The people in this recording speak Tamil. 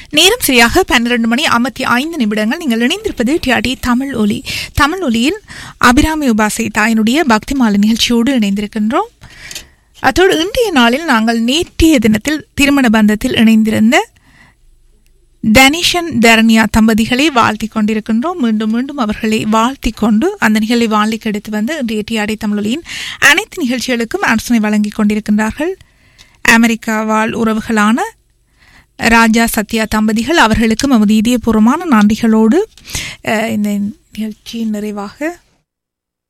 நேரம் சரியாக பன்னிரண்டு மணி ஐம்பத்தி ஐந்து நிமிடங்கள் நீங்கள் இணைந்திருப்பது டிஆர்டி தமிழ் ஒலி தமிழ் ஒலியில் அபிராமி உபாசை தாயினுடைய பக்தி மாலை நிகழ்ச்சியோடு இணைந்திருக்கின்றோம் அத்தோடு இன்றைய நாளில் நாங்கள் நேற்றைய தினத்தில் திருமண பந்தத்தில் இணைந்திருந்த டனிஷன் தரணியா தம்பதிகளை வாழ்த்தி கொண்டிருக்கின்றோம் மீண்டும் மீண்டும் அவர்களை வாழ்த்தி கொண்டு அந்த நிகழ்வை வாழ்க்கை எடுத்து வந்து இன்றைய டிஆர்டி தமிழொலியின் அனைத்து நிகழ்ச்சிகளுக்கும் அரசனை வழங்கிக் கொண்டிருக்கின்றார்கள் அமெரிக்கா வாழ் உறவுகளான ராஜா சத்யா தம்பதிகள் அவர்களுக்கும் நமது இதயபூர்வமான நன்றிகளோடு அஹ், இந்த நிகழ்ச்சியின் நிறைவாக